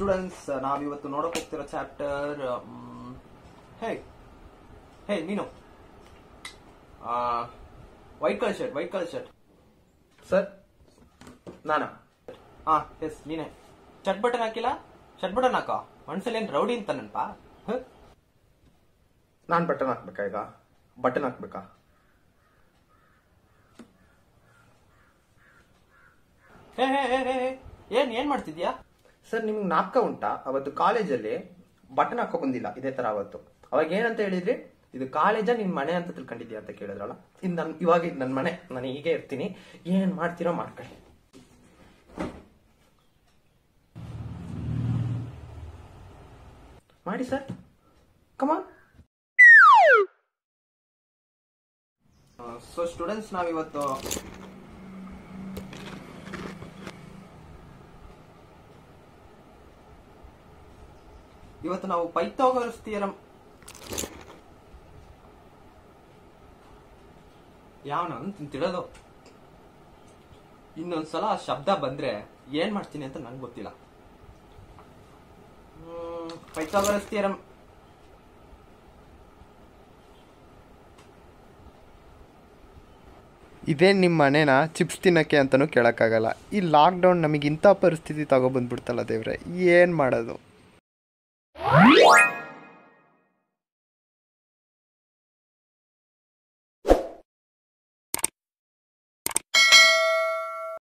Students ನಾವಿವತ್ತು ನೋಡಕ್ ಹೋಗ್ತಿರೋ chapter hey hey ನೀನು white colour shirt white colour shirt sir ನಾನಾ ಹಾ ಎಸ್ ನೀನೆ ಶರ್ಟ್ ಬಟನ್ ಹಾಕಿಲ್ಲ ಶರ್ಟ್ ಬಟನ್ ಹಾಕೋ ಮನ್ಸಲ್ಲಿ ಏನ್ ರೌಡಿ ಅಂತ ನೆನಪ ನಾನು ಬಟನ್ ಹಾಕ್ಬೇಕಾ ಈಗ ಬಟನ್ ಹಾಕ್ಬೇಕಾ ಹೇ ಹೇ ಹೇ ಹೇ ಹೇ. ಏನ್ ಏನ್ ಮಾಡ್ತಿದ್ಯಾ ಸರ್ ನಿಮ್ಗೆ ನಾಪ್ಕ ಉಂಟಾ ಅವತ್ತು ಕಾಲೇಜಲ್ಲಿ ಬಟನ್ ಹಾಕೋ ಬಂದಿಲ್ಲ ಇದೇ ತರ ಅವತ್ತು ಅವಾಗ ಏನಂತ ಹೇಳಿದ್ರಿ ಇದು ಕಾಲೇಜ ನಿನ್ ಮನೆ ಅಂತ ತಿಳ್ಕೊಂಡಿದ್ಯಾ ಅಂತ ಕೇಳಿದ್ರಲ್ಲ ಇದು ನನ್ ಇವಾಗ ಇದು ನನ್ನ ಮನೆ ನಾನು ಹೀಗೆ ಇರ್ತೀನಿ ಏನ್ ಮಾಡ್ತೀರೋ ಮಾಡ್ಕೊಳ್ಳಿ ಮಾಡಿ ಸರ್ ಕಮಾನ್ ಸೊ ಸ್ಟೂಡೆಂಟ್ಸ್ ನಾವಿವತ್ತು ಇವತ್ತು ನಾವು ಪೈಥಾಗರಸ್ ಥಿಯರಂ ಯಾವನ ಅಂತ ತಿಳೋದು ಇನ್ನೊಂದ್ಸಲ ಆ ಶಬ್ದ ಬಂದ್ರೆ ಏನ್ ಮಾಡ್ತೀನಿ ಅಂತ ನಂಗೆ ಗೊತ್ತಿಲ್ಲ ಪೈಥಾಗರಸ್ ಥಿಯರಂ ಇದೇ ನಿಮ್ಮ ಮನೇನ ಚಿಪ್ಸ್ ತಿನ್ನೋಕ್ಕೆ ಅಂತಲೂ ಕೇಳೋಕ್ಕಾಗಲ್ಲ ಈ ಲಾಕ್ಡೌನ್ ನಮಗೆ ಇಂಥ ಪರಿಸ್ಥಿತಿ ತಗೊಬಂದ್ಬಿಡ್ತಲ್ಲ ದೇವ್ರೆ ಏನು ಮಾಡೋದು